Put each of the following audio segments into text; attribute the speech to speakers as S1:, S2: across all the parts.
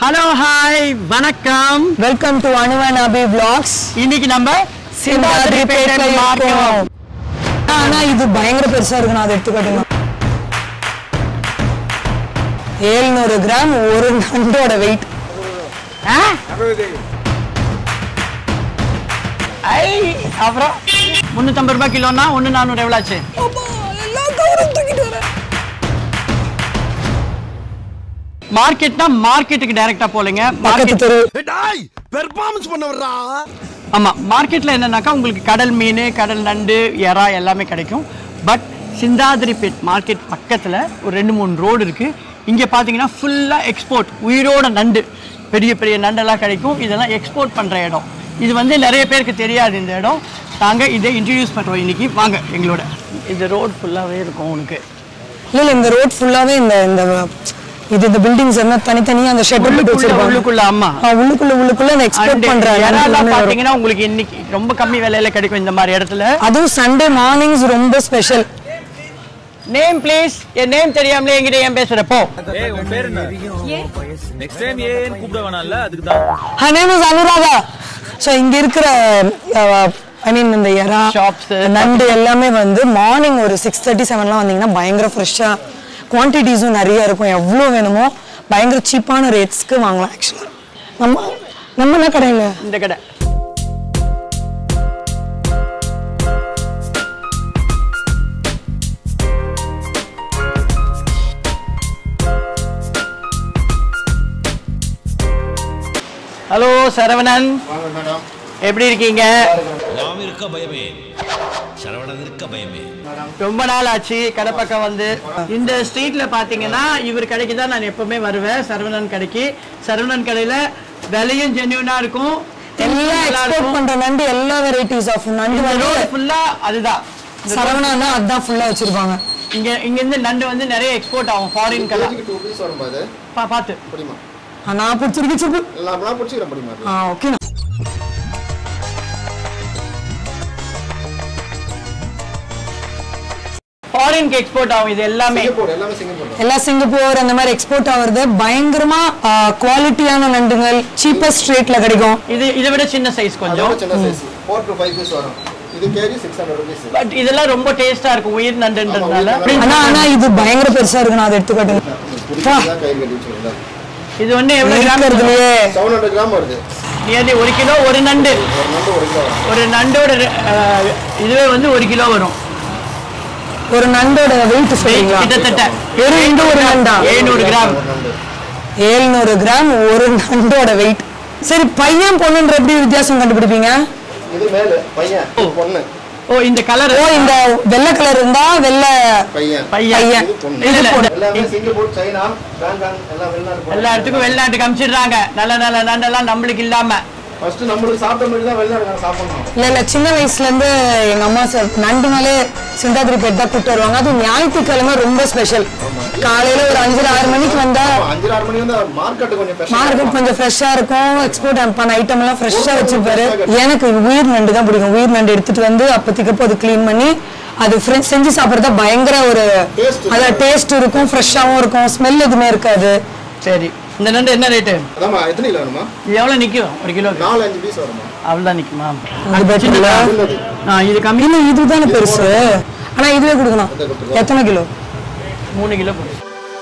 S1: Hello hi வணக்கம்
S2: welcome to Anuvan Abhi vlogs
S1: இன்னைக்கு நம்ம சிந்தாதிரிப்பேட்டை மார்க்கம்
S2: ஆனா இது பயங்கர பெருசா இருக்கு நான் அதை எடுத்துக்காட்டுங்க ஏழ்நூறு கிராம் ஒரு நண்டோட வெயிட்
S1: ஆ? ஐ அப்புறம் முந்நூற்றம்பது ரூபாய் கிலோனா ஒன்று நானூறு எவ்வளோ ஆச்சு மார்க்கெட்னா மார்க்கெட்டுக்கு டைரக்டா போலங்க
S2: பக்கத்து
S1: மார்க்கெட்
S2: தெரு
S3: டாய் பெர்ஃபார்மன்ஸ் பண்ண வர்றா
S1: ஆமா மார்க்கெட்ல என்னன்னாக்கா உங்களுக்கு கடல் மீன் கடல் நண்டு எறா எல்லாமே கிடைக்கும் பட் சிந்தாதிரிப்பேட் மார்க்கெட் பக்கத்துல ஒரு ரெண்டு மூணு ரோடு இருக்கு இங்க பாத்தீங்கன்னா ஃபுல்லா எக்ஸ்போர்ட் உயிரோட நண்டு பெரிய பெரிய நண்டெல்லாம் கிடைக்கும் இதெல்லாம் எக்ஸ்போர்ட் பண்ற இடம் இது வந்து நிறைய பேருக்கு தெரியாது இந்த இடம் நாங்க இதை இன்ட்ரடியூஸ் பண்றோம் இன்னைக்கு வாங்க எங்களோட இது ரோடு ஃபுல்லாவே இருக்கும் உனக்கு
S2: இல்ல இல்ல இந்த ரோட் ஃபுல்லாவே இந்த இந்த இது இந்த பில்டிங்ஸ் எல்லாம் தனித்தனியா அந்த ஷெட் போட்டு
S1: உள்ளுக்குள்ள
S2: வச்சிருப்பாங்க
S1: உள்ளுக்குள்ள ஆமா
S2: ஆ, உள்ளுக்குள்ள உள்ளுக்குள்ள அந்த எக்ஸ்போர்ட்
S1: And
S2: பண்ற
S1: இறாலாம்
S2: எல்லாமே வரும்.
S1: பாத்தீங்கன்னா உங்களுக்கு இன்னைக்கு ரொம்ப கம்மி விலையில கிடைக்கும் இந்த மாதிரி இடத்துல
S2: அதுவும் சண்டே மார்னிங்ஸ் ரொம்ப ஸ்பெஷல்
S1: நேம் ப்ளீஸ் என் நேம் தெரியாமலே என்கிட்ட ஏன் பேசுறப்போ
S4: ஏய் உன் பேர் என்ன நெக்ஸ்ட் டைம் ஏன்னு கூப்பிட வேணாம்ல அதுக்கு தான்
S2: her name is Anuradha so இங்க இருக்கிற ஐ மீன் இந்த எறா
S1: Shops.
S2: நண்டு எல்லாமே வந்து மார்னிங் ஒரு சிக்ஸ் தேர்ட்டி செவன்லாம் வந்தீங்கன்னா பயங்கர ஃப்ரெஷ்ஷாக குவான்டிட்டிஸும் நிறைய இருக்கும் எவ்வளோ வேணுமோ பயங்கர சீப்பான ரேட்ஸ்க்கு வாங்கலாம் ஆக்சுவலாக நம்ம நம்ம என்ன கடையில்
S1: இந்த கடை ஹலோ சரவணன் எப்படி இருக்கீங்க
S5: நாம் இருக்க பயமே சரவணன் இருக்க பயமே
S1: ரொம்ப நாள் ஆச்சு கடை பக்கம் வந்து இந்த ஸ்ட்ரீட்ல பாத்தீங்கன்னா இவர் கடைக்கு தான் நான் எப்பவுமே வருவேன் சரவணன் கடைக்கு சரவணன் கடையில விலையும் ஜென்யூனா இருக்கும்
S2: எல்லாம்
S1: நல்லா
S2: எக்ஸ்போர்ட்
S1: இருக்கும்.
S2: பண்ற நண்டு எல்லா வெரைட்டிஸ் ஆஃப் நண்டு
S1: இந்த
S2: வந்து
S1: ரோடு ஃபுல்லா அதுதான் இந்த
S2: சரவணா அதான் ஃபுல்லா வச்சிருப்பாங்க
S1: இங்க இங்க இருந்து நண்டு வந்து நிறைய எக்ஸ்போர்ட் ஆகும் ஃபாரின் கலாம்
S6: டூ பீஸ் வரும்போது
S1: பா பாத்து
S6: முடியுமா
S2: ஆ, நான் பிடிச்சிருக்கு சிப்பு
S6: எல்லாம் நான் பிடிச்சிக்கிறேன் முடியுமா
S2: ஆ ஓகே
S1: ஃபாரின்க்கு எக்ஸ்போர்ட் ஆகும் இது எல்லாமே
S6: சிங்கப்பூர் எல்லாமே சிங்கப்பூர்
S2: எல்லா சிங்கப்பூர் அந்த மாதிரி எக்ஸ்போர்ட் ஆகுறது பயங்கரமா குவாலிட்டியான நண்டுங்கள் சீப்பஸ்ட் ரேட்ல கிடைக்கும்
S1: இது இதை விட சின்ன சைஸ் கொஞ்சம்
S6: அதோட சின்ன size four to five piece வரும் இது KG six hundred rupees
S1: but இதெல்லாம் ரொம்ப டேஸ்டா இருக்கும் உயிர் நண்டுன்றதுனால
S2: ஆனா ஆனா இது பயங்கர பெருசா இருக்கு நான் அதை எடுத்துக்காட்டுங்க
S6: பிடிச்சதான் கை கட்டி வச்சுருந்தேன்
S1: இது வந்து எவ்வளவு கிராம்
S2: இருக்கிறதுலயே
S6: செவன் ஹண்ட்ரட் கிராம் வருது
S1: நியர்லி ஒரு கிலோ ஒரு நண்டு
S6: ஒரு நண்டு ஒரு கிலோ வரும்
S1: ஒரு நண்டோட அஹ், இதுவே வந்து ஒரு கிலோ வரும்
S2: ஒரு நண்டோட வெயிட் சொல்றீங்களா
S1: கிட்டத்தட்ட
S2: ஒரு நண்டு ஒரு நண்டா
S1: எழுநூறு கிராம்
S6: ஒரு நண்டு
S2: ஏழ்நூறு கிராம் ஒரு நண்டோட வெயிட் சரி பையன் பொண்ணுன்ற எப்படி வித்தியாசம் கண்டுபிடிப்பீங்க
S6: இது மேலு பையன் இது பொண்ணு
S1: ஓ இந்த கலர்
S2: ஓ இந்த வெள்ளை கலர் இருந்தா வெள்ளை
S6: பையன்
S1: பையன்
S2: பையன்.
S6: இது பொண்ணு
S1: இல்ல, இல்ல.
S6: எல்லாமே சிங்கப்பூர் சைனா பேங்காங் எல்லாம் வெளிநாடு
S1: எல்லா இடத்துக்கும் வெளிநாட்டுக்கு அமிச்சிடுறாங்க நல்ல நல்ல நண்டெல்லாம் நம்மளுக்கு இல்லாம
S6: ஃபர்ஸ்ட் நம்மளுக்கு சாப்பிட்ட மாதிரி தான் வெளிநாடு சாப்பிடணும்
S2: இல்ல இல்ல சின்ன வயசுல இருந்து எங்க அம்மா சார் நண்டுனாலே சிந்தாதிரி பேட் தான் கூட்டு வருவாங்க அது ஞாயிற்றுக்கிழமை ரொம்ப ஸ்பெஷல் காலையில ஒரு அஞ்சரை ஆறு மணிக்கு வந்தா
S6: அஞ்சு ஆறு மணி வந்து மார்க்கெட்டு கொஞ்சம் fresh ஆ
S2: மார்க்கெட்
S6: இருக்கும்.
S2: கொஞ்சம் ஃப்ரெஷ்ஷா இருக்கும் எக்ஸ்போர்ட் பண்ண ஐட்டம் எல்லாம் ஃப்ரெஷ்ஷா வச்சிருப்பாரு எனக்கு உயிர் நண்டு தான் பிடிக்கும் உயிர் நண்டு எடுத்துட்டு வந்து அப்போதைக்கு அது க்ளீன் பண்ணி அது ஃப்ரெஷ் செஞ்சு சாப்பிட்றதா பயங்கர ஒரு
S6: Taste
S2: அத டேஸ்ட் இருக்கும் ஃப்ரெஷ்ஷாவும் இருக்கும் ஸ்மெல் எதுவுமே இருக்காது
S1: சரி இந்த நண்டு என்ன ரேட்டு
S6: அதாம்மா எத்தனை கிலோ வேணுமா
S1: இது எவ்வளவு நிக்கும் ஒரு கிலோ
S6: நாலு அஞ்சு பீஸ் வருமா
S1: அவ்வளவுதான் நிக்குமா
S2: அது better இல்ல?
S6: சின்னது
S1: ஆ, இது கம்மி
S2: இல்ல இதுதானே பெருசு ஆனா இதுவே கொடுக்கணும்
S6: இதை கொடுத்துருவோம்.
S2: எத்தனை கிலோ
S1: மூணு கிலோ போடு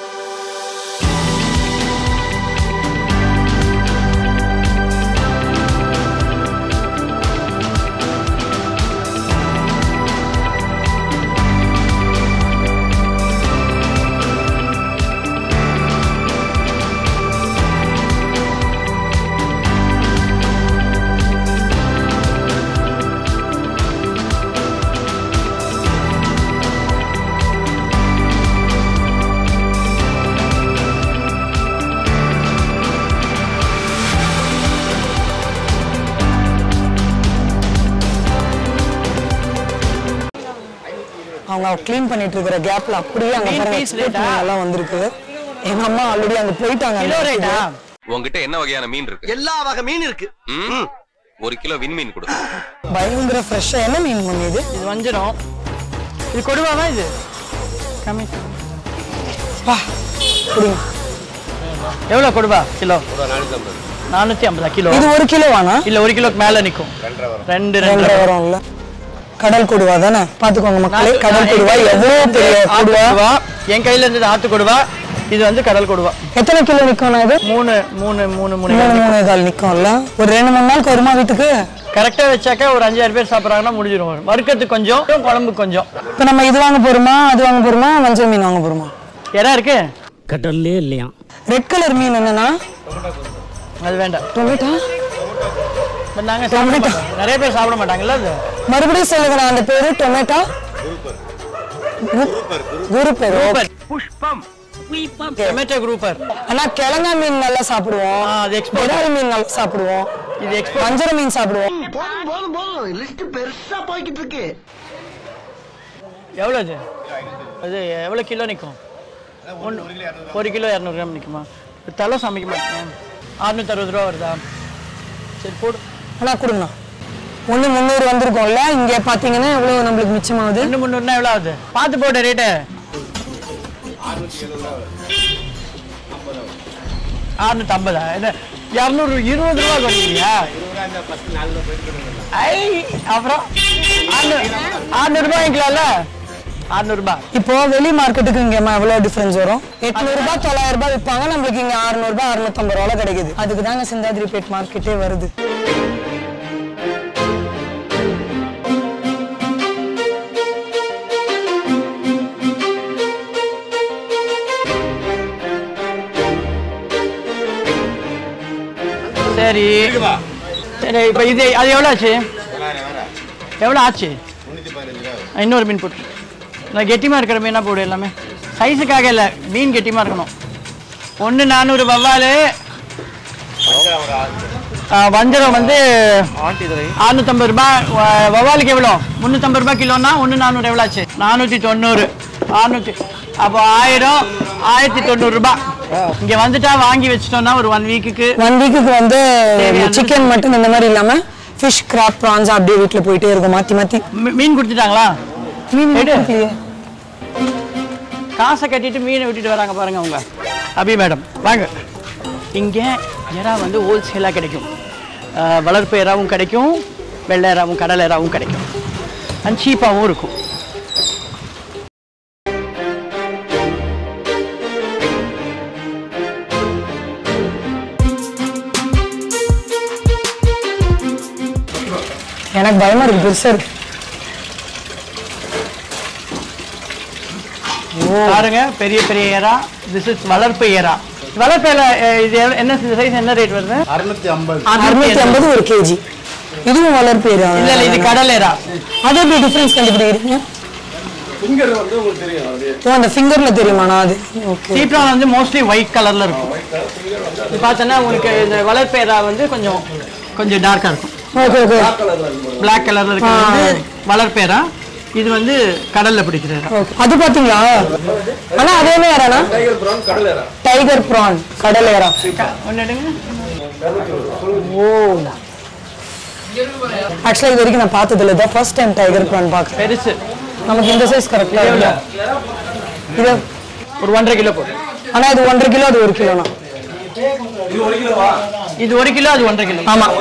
S2: அவங்க க்ளீன் பண்ணிட்டு இருக்கிற கேப்ல அப்படியே அங்க
S1: Green
S2: பாருங்க
S1: peas
S2: export
S1: rate ஆ?
S2: மீன் எல்லாம் வந்திருக்கு எங்க அம்மா ஆல்ரெடி அங்க போயிட்டாங்க
S1: கிலோ ரேட்டா
S7: உங்ககிட்ட என்ன வகையான மீன் இருக்கு
S3: எல்லா வகை மீன் இருக்கு
S7: ம்? ஒரு கிலோ விண்மீன் கொடு
S2: பயங்கர ஃப்ரெஷ்ஷா என்ன மீன் பண்ணி இது
S1: இது வஞ்சிரம் இது கொடுவாவா இது கம்மி
S2: பா குடிங்க
S1: எவ்வளோ கொடுவா கிலோ நானூற்றி ஐம்பதா கிலோ
S2: இது ஒரு கிலோவாண்ணா
S1: இல்ல ஒரு கிலோக்கு மேல நிக்கும் ரெண்டு ரெண்டு
S2: ரெண்டரை வரும்ல கடல் கொடுவா தானே பாத்துக்கோங்க மக்களே கடல் கொடுவா எவ்வளவு பெரிய
S1: ஆத்து
S2: கொடுவா
S1: கொடுவா என் கையில இருந்தது ஆத்து கொடுவா இது வந்து கடல் கொடுவா
S2: எத்தனை கிலோ நிக்கும்ண்ணா இது
S1: மூணு மூணு மூணு மூணு
S2: மூணு மூணு கால் நிக்கும்ல ஒரு ரெண்டு மூணு நாளுக்கு வருமா வீட்டுக்கு
S1: கரெக்டா வச்சாக்கா ஒரு அஞ்சாறு பேர் சாப்பிட்றாங்கன்னா முடிஞ்சிடும் வறுக்கிறதுக்கு கொஞ்சம் குழம்பு கொஞ்சம்
S2: இப்போ நம்ம இது வாங்க போறோமா அது வாங்க போறோமா மஞ்சள் மீன் வாங்க போறோமா
S1: எறா இருக்கு
S8: கடல்லே இல்லையா
S2: ரெட் கலர் மீன் என்னன்னா
S1: அது வேண்டாம்
S2: டொமேட்டோ
S1: But நாங்க சாப்பிட மாட்டோம் நிறைய பேர் சாப்பிட மாட்டாங்கல்ல அது
S2: மறுபடியும் சொல்லுங்கண்ணா அந்த பேரு டொமேட்டோ குரு பேரு
S1: புஷ்பம் டொமேட்டோ குரூப்பர்
S2: ஆனா கிழங்கா மீன் நல்லா சாப்பிடுவோம்
S1: ஆ, அது export.
S2: விடால் மீன் நல்லா சாப்பிடுவோம்
S1: இது எக்ஸ்போர்ட்
S2: வஞ்சர மீன் சாப்பிடுவோம்
S3: போதும் போதும் போதும் லிஸ்ட் பெருசா போய்கிட்டு இருக்கு
S1: எவ்வளோ அது அது எவ்வளோ கிலோ நிற்கும் ஒன்று ஒரு கிலோ இரநூறு கிராம் நிற்குமா தலை சமைக்க மாட்டேன் அறுநூத்தி அறுபது ரூபா வருதா சரி போடு
S2: ஆனா கொடுங்கண்ணா ஒண்ணு முந்நூறு வந்திருக்கோம்ல இங்க பாத்தீங்கன்னா எவ்வளவு நம்மளுக்கு மிச்சமாகுது
S1: ரெண்டு முந்நூறுனா எவ்வளோ ஆகுது பார்த்து போடு ரேட்டு அறுநூத்தி ஐம்பதா என்ன இரநூறு இருபது ரூபா குறைக்கிறியா ஐ அப்புறம் அறுநூறுபா வாங்கிக்கலாம்ல அறுநூறுபா
S2: இப்போ வெளி மார்க்கெட்டுக்கு இங்க ம- எவ்வளவு டிஃபரன்ஸ் வரும் எட்நூறு ரூபாய் தொள்ளாயிரம் ரூபாய் விற்பாங்க நம்மளுக்கு இங்க அறுநூறு ரூபாய் அறுநூத்தம்பது ரூபாய் கிடைக்குது அதுக்கு தாங்க சிந்தாதிரிப்பேட் மார்க்கெட்டே வருது
S1: சரி சரி இப்போ இது அது எவ்வளோ ஆச்சு எவ்வளோ ஆச்சு இன்னொரு மீன் போட்டு நான் கெட்டிமாக இருக்கிற மீனாக போடு எல்லாமே சைஸுக்காக இல்லை மீன் கெட்டிமாக இருக்கணும் ஒன்று நானூறு வவ்வால் ஆ, வஞ்சரம் வந்து அறுநூத்தம்பது ரூபாய் வ- வவ்வாலுக்கு எவ்வளோ முந்நூற்றம்பது ரூபாய் கிலோன்னா ஒன்று நானூறு எவ்வளோ ஆச்சு நானூற்றி தொண்ணூறு அறுநூற்றி அப்போ ஆயிரம் ஆயிரத்தி தொண்ணூறு ரூபாய் இங்கே வந்துட்டா வாங்கி வச்சிட்டோம்னா ஒரு ஒன் வீக்குக்கு
S2: ஒன் வீக்குக்கு வந்து
S1: தேவையானது.
S2: சிக்கன் மட்டன் இந்த மாதிரி இல்லாம ஃபிஷ் கிராப் ப்ரான்ஸ் அப்படியே வீட்டுல போயிட்டே இருக்கும் மாத்தி மாத்தி
S1: மீ- மீன் கொடுத்துட்டாங்களா
S2: மீன்
S1: எடு.
S2: கொடுக்கலையே.
S1: காசை கட்டிட்டு மீனை விட்டுட்டு வராங்க பாருங்க அவங்க அபி மேடம் வாங்க இங்கே எறா வந்து ஹோல்சேலாக கிடைக்கும் அஹ், வளர்ப்பு எறாவும் கிடைக்கும் வெள்ளை எறாவும் கடல் எறாவும் கிடைக்கும் அண்ட் சீப்பாகவும் இருக்கும்
S2: எனக்கு பயமா இருக்கு பெருசா இருக்கு
S1: பாருங்க பெரிய பெரிய எறா திஸ் இஸ் வளர்ப்பு எறா வளர்ப்பு எறா அஹ், இது எவ்வளவு- என்ன சைஸ் என்ன ரேட் வருது
S6: அறுநூத்தி ஐம்பது
S2: அறுநூத்தி ஐம்பது ஒரு கேஜி இதுவும் வளர்ப்பு ஏரியா
S1: இல்ல இல்ல இது கடல் எறா
S2: அது எப்படி டிஃபரன்ஸ் கண்டுபிடிக்கிறீங்க ஓ அந்த ஃபிங்கர்ல தெரியுமாண்ணா அது ஓகே
S1: சீப்ரான் வந்து மோஸ்ட்லி ஒயிட் கலர்ல இருக்கும் இது பார்த்தோன்னா உங்களுக்கு இந்த வளர்ப்பு எறா வந்து கொஞ்சம் கொஞ்சம் டார்க்கா இருக்கும்
S2: ஓகே ஓகே
S1: பிளாக் கலர்ல இருக்கிறது வந்து வளர்ப்பேரா இது வந்து கடல்ல பிடிக்கிற எறா.
S2: ஓகே அது பாத்தீங்களா ஆனா அதேமே ஏறானா டைகர் ப்ரான் கடல் ஏரா
S1: ஒண்ணு எடுங்க
S2: ஓ ஆக்சுவலா இது வரைக்கும் நான் பார்த்தது இல்லை இதான் ஃபர்ஸ்ட் டைம் டைகர் ப்ரான் பார்க்குறேன்
S1: பெருசு
S2: நமக்கு இந்த சைஸ் கரெக்டா
S1: எவ்வளோ?
S2: இது
S1: ஒரு ஒன்றரை கிலோ போடும்
S2: ஆனா இது ஒன்றரை கிலோ அது ஒரு கிலோண்ணா
S1: இது ஒரு கிலோ அது ஒன்றரை கிலோ
S2: ஆமா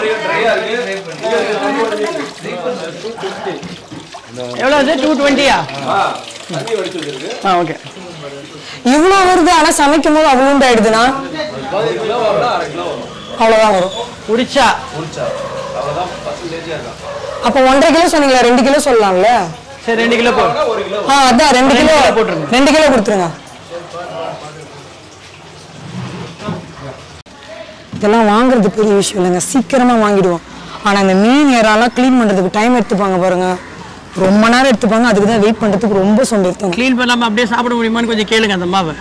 S1: எவ்வளோ அது டூ டுவெண்ட்டியா ஆ ஓகே
S2: இவ்வளோ வருது ஆனா சமைக்கும் போது அவ்வளோண்டு ஆயிடுதுண்ணா அவ்வளோதான் வரும்
S1: உரிச்சா
S2: அப்போ ஒன்றரை கிலோ சொன்னீங்களா ரெண்டு கிலோ சொல்லலாம்ல
S1: சரி ரெண்டு கிலோ போடும்
S2: ஆ அதான் ரெண்டு
S1: ரெண்டு
S2: கிலோ
S1: கிலோ போட்டுருங்க.
S2: ரெண்டு கிலோ கொடுத்துருங்க இதெல்லாம் வாங்குறது பெரிய விஷயம் இல்லைங்க சீக்கிரமா வாங்கிடுவோம் ஆனா இந்த மீன் ஏறாலாம் க்ளீன் பண்றதுக்கு டைம் எடுத்துப்பாங்க பாருங்க ரொம்ப நேரம் எடுத்துப்பாங்க அதுக்கு தான் வெயிட் பண்றதுக்கு ரொம்ப சோம்பேறித்தனம்
S1: க்ளீன் பண்ணாம அப்படியே சாப்பிட முடியுமான்னு கொஞ்சம் கேளுங்க அந்த அம்மாவை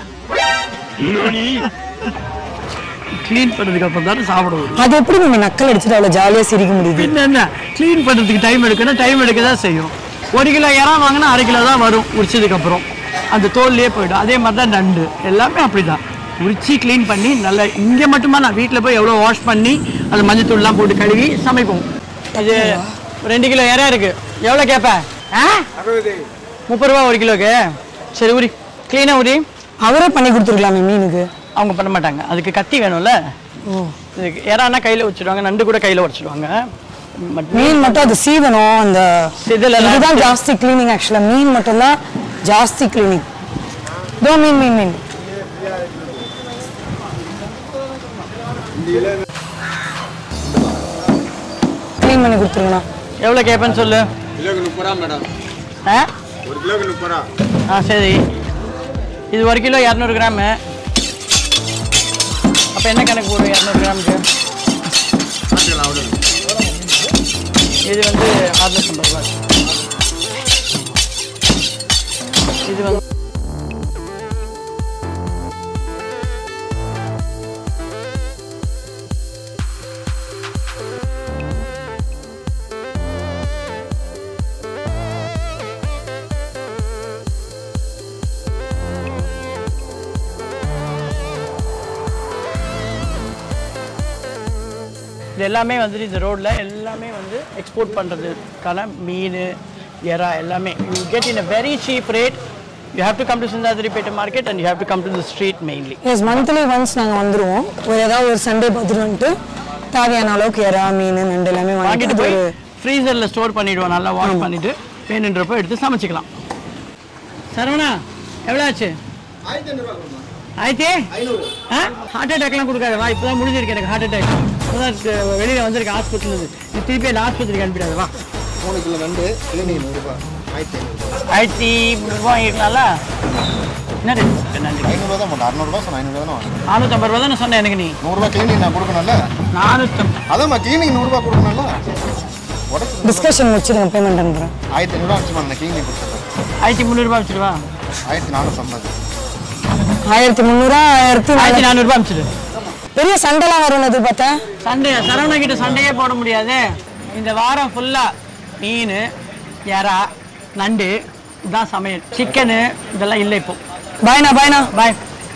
S1: க்ளீன் பண்ணதுக்கு அப்புறம் தானே சாப்பிட முடியும்
S2: அது எப்படி நம்ம நக்கல் அடிச்சுட்டு அவ்வளோ ஜாலியா சிரிக்க முடியுது
S1: பின்ன என்ன க்ளீன் பண்ணுறதுக்கு டைம் எடுக்கணும் டைம் எடுக்க தான் செய்யும் ஒரு கிலோ இறா வாங்கினா அரை கிலோ தான் வரும் உரிச்சதுக்கு அப்புறம் அந்த தோல்லையே போயிடும் அதே மாதிரி தான் நண்டு எல்லாமே அப்படிதான் உரிச்சு க்ளீன் பண்ணி நல்லா இங்கே மட்டுமா நான் வீட்டில் போய் எவ்வளோ வாஷ் பண்ணி அது மஞ்சத்தூள்லாம் போட்டு கழுவி சமைப்போம் இது ரெண்டு கிலோ இறா இருக்கு எவ்வளோ கேட்பேன் ஆ முப்பது ரூபா ஒரு கிலோக்கு சரி உரி க்ளீனாக உரி
S2: அவரே பண்ணி கொடுத்துருக்கலாமே மீனுக்கு
S1: அவங்க பண்ண மாட்டாங்க அதுக்கு கத்தி வேணும்ல இதுக்கு எறானா கையில் வச்சுடுவாங்க நண்டு கூட கையில் உடச்சிடுவாங்க பட்
S2: மீன் மட்டும் அது சீவனம் அந்த
S1: சிதலெல்லாம்
S2: இதுதான் ஜாஸ்தி கிளீனிங் ஆக்சுவலா மீன் மட்டும் தான் ஜாஸ்தி கிளீனிங் இதோ மீன் மீன் மீன் க்ளீன் பண்ணி கொடுத்துருங்கண்ணா
S1: எவ்வளோ கேட்பேன்னு சொல்லு
S6: கிலோக்கு முப்பது ரூபா மேடம்
S1: ஆ
S6: ஒரு கிலோக்கு முப்பது ரூபா
S1: ஆ சரி இது ஒரு கிலோ இரநூறு கிராமு அப்போ என்ன கணக்கு போடுவோம் இரநூறு கிராமுக்கு இது வந்து அறுநூத்தம்பது ரூபா இது வந்து இது எல்லாமே வந்துட்டு இந்த ரோட்டில் எல்லாமே வந்து எக்ஸ்போர்ட் பண்ணுறதுக்கான மீன் எறா எல்லாமே you get in a very cheap rate you have to come to Chintadripet market and you have to come to the street mainly
S2: yes monthly once நாங்கள் வந்துருவோம் ஒரு ஏதாவது ஒரு சண்டே பார்த்துட்டு வந்துட்டு தேவையான அளவுக்கு எறா மீன் நண்டு எல்லாமே
S1: வாங்கிட்டு
S2: வாங்கிட்டு
S1: போய்
S2: ஒரு
S1: ஃப்ரீசரில் ஸ்டோர் பண்ணிடுவோம் நல்லா வாஷ் பண்ணிட்டு வேணுன்றப்போ எடுத்து சமைச்சிக்கலாம் சரவணா எவ்வளோ ஆச்சு
S6: ஆயிரத்தி ஐநூறுபா கொடுமா
S1: ஆயிரத்தி ஆ ஹார்ட் அட்டாக்லாம் கொடுக்காத வா இப்போ தான் முடிஞ்சிருக்கு எனக்கு ஹார்ட் அட்டாக் இப்போ தான் வெளியில் வந்திருக்கு ஹாஸ்பிட்டல் நீ திருப்பி அந்த ஆஸ்பத்திரிக்கு அனுப்பிடாது வா
S6: மூணு கிலோ நண்டு கிலோனிக்கு நூறுரூபா ஆயிரத்தி ஐநூறுபா
S1: ஆயிரத்தி முந்நூறுபா வாங்கிக்கலாம்ல என்ன ரேட் நன்றி
S6: ஐநூறுபா தான் போடணும் அறநூறுபா சொன்ன ஐநூறுபா தானே வாங்கணும்
S1: நானூற்றம்பது ரூபா தானே சொன்னேன் எனக்கு நீ
S6: நூறுரூவா கிளீனிங் நான் கொடுக்கணும்ல
S1: நானூற்றம்பது
S6: அதாம்மா கிளீனிங் நூறுரூவா கொடுக்கணும்ல உடச்சு
S2: டிஸ்கஷன் முடிச்சிருங்க பேமெண்ட் அனுப்புகிறேன்
S6: ஆயிரத்தி ஐநூறுரூவா வச்சுமா அந்த கிளீனிங் கொடுத்துருக்கேன்
S1: ஆயிரத்தி முந்நூறுபா வச்சுருவா
S6: ஆயிரத்தி நானூற்றம்பது
S2: ஆயிரத்தி முந்நூறுவா ஆயிரத்தி
S1: ஆயிரத்தி
S2: நானூறு.
S1: நானூறுபா அனுப்பிச்சிடு
S2: பெரிய சண்டைலாம் வரும்னு எதிர்பார்த்தேன்
S1: சண்டே சரவணா கிட்ட சண்டையே போட முடியாது இந்த வாரம் ஃபுல்லாக மீன் எறா நண்டு இதுதான் சமையல் சிக்கனு இதெல்லாம் இல்லை இப்போ
S2: பாய்ண்ணா பாய்ண்ணா
S1: பாய்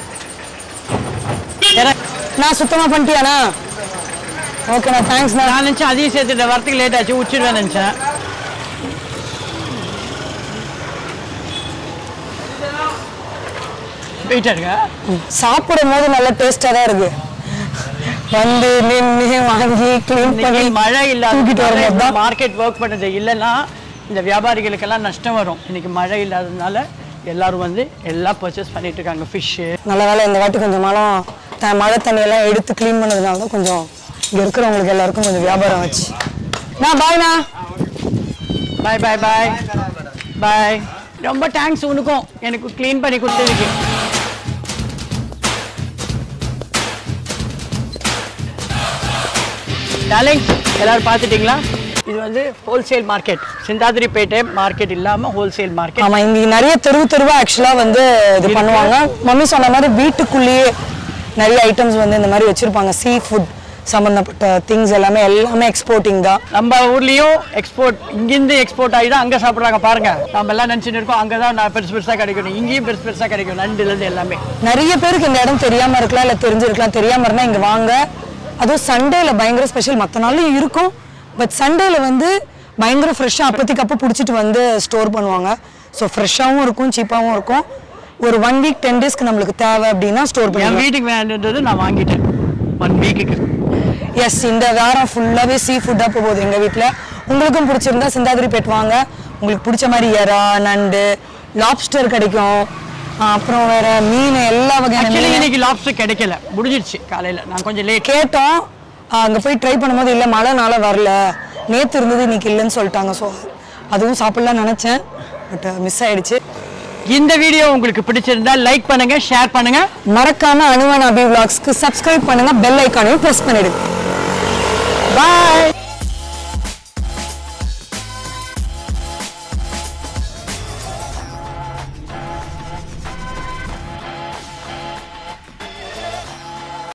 S1: எறா
S2: நான் சுத்தமாக பண்ணிட்டியாண்ணா ஓகேண்ணா தேங்க்ஸ்ண்ணா
S1: நான் நினச்சேன் அதையும் சேர்த்துட்டு வரத்துக்கு லேட் ஆச்சு உச்சிடுவேன் நினச்சேன் போயிட்டா இருக்கா
S2: சாப்பிடும் போது நல்ல டேஸ்டாக தான் இருக்கு வந்து நின்று வாங்கி க்ளீன் பண்ணி
S1: இன்னைக்கு மழை
S2: தூக்கிட்டு வரும்போது
S1: இல்லாத
S2: தான்
S1: மார்க்கெட் ஒர்க் பண்ணது இல்லைன்னா இந்த வியாபாரிகளுக்கெல்லாம் நஷ்டம் வரும் இன்னைக்கு மழை இல்லாததுனால எல்லாரும் வந்து எல்லாம் பர்ச்சேஸ் பண்ணிட்டு இருக்காங்க ஃபிஷ்ஷு
S2: நல்ல வேலை இந்த வாட்டி கொஞ்சம் மழம் த மழை தண்ணியெல்லாம் எடுத்து க்ளீன் பண்ணதுனால தான் கொஞ்சம் இங்கே இருக்கிறவங்களுக்கு எல்லாருக்கும் கொஞ்சம் வியாபாரம் ஆச்சு நான் பாய்ண்ணா
S1: பாய் பாய் பாய் பாய் ரொம்ப தேங்க்ஸ் உனக்கும் எனக்கு க்ளீன் பண்ணி கொடுத்ததுக்கு டார்லிங் எல்லாரும் பார்த்துட்டீங்களா இது வந்து ஹோல்சேல் மார்க்கெட் சிந்தாதிரிப்பேட்டை மார்க்கெட் இல்லாமல் ஹோல்சேல் மார்க்கெட்
S2: ஆமா இங்க நிறைய தெருவு தெருவா ஆக்சுவலா வந்து இது பண்ணுவாங்க மம்மி சொன்ன மாதிரி வீட்டுக்குள்ளேயே நிறைய ஐட்டம்ஸ் வந்து இந்த மாதிரி வச்சிருப்பாங்க சீ ஃபுட் சம்பந்தப்பட்ட திங்ஸ் எல்லாமே எல்லாமே எக்ஸ்போர்ட்டிங் தான்
S1: நம்ம ஊர்லயும் எக்ஸ்போர்ட் இங்கிருந்து எக்ஸ்போர்ட் ஆகி தான் அங்கே சாப்பிட்றாங்க பாருங்க நம்ம எல்லாம் நினச்சிட்டு இருக்கோம் அங்கே தான் நான் பெருசு பெருசாக கிடைக்கும் இங்கேயும் பெருசு பெருசாக கிடைக்கும் நண்டுலேருந்து எல்லாமே
S2: நிறைய பேருக்கு இந்த இடம் தெரியாம இருக்கலாம் இல்ல தெரிஞ்சிருக்கலாம் தெரியாம இருந்தா இங்க வாங்க அதுவும் சண்டேல பயங்கர ஸ்பெஷல் மற்ற நாள்லயும் இருக்கும் பட் சண்டேல வந்து பயங்கர ஃப்ரெஷ்ஷாக அப்போதைக்கு அப்போ பிடிச்சிட்டு வந்து ஸ்டோர் பண்ணுவாங்க ஸோ ஃப்ரெஷ்ஷாகவும் இருக்கும் சீப்பாகவும் இருக்கும் ஒரு ஒன் வீக் டென் டேஸ்க்கு நம்மளுக்கு தேவை அப்படின்னா ஸ்டோர்
S1: என்
S2: பண்ணி
S1: வீட்டுக்கு வேண்டியது நான் வாங்கிட்டேன் ஒன் வீக்குக்கு
S2: எஸ் இந்த வாரம் ஃபுல்லாகவே சீ ஃபுட்டாக போகுது எங்கள் வீட்டில் உங்களுக்கும் பிடிச்சிருந்தா சிந்தாதிரி பெட் வாங்க உங்களுக்கு பிடிச்ச மாதிரி எறா நண்டு லாப்ஸ்டர் கிடைக்கும் ஆஹ் அப்புறம் வேற மீன் எல்லா வகையான
S1: ஆக்சுவலி
S2: மீன்
S1: இன்னைக்கு லாப்ஸ்டர் கிடைக்கல முடிஞ்சிடுச்சு காலையில் நான் கொஞ்சம் லேட்
S2: கேட்டோம் அங்கே போய் ட்ரை பண்ணும்போது இல்லை மழைனால வரல நேற்று இருந்தது இன்னைக்கு இல்லைன்னு சொல்லிட்டாங்க ஸோ அதுவும் சாப்பிடலாம்னு நினச்சேன் பட் மிஸ் ஆயிடுச்சு
S1: இந்த வீடியோ உங்களுக்கு பிடிச்சிருந்தா லைக் பண்ணுங்க ஷேர் பண்ணுங்க
S2: மறக்காம அனுவன் அபி விளாக்ஸ்க்கு சப்ஸ்கிரைப் பண்ணுங்க பெல் ஐக்கானையும் ப்ரெஸ் பண்ணிடுங்க
S1: பாய்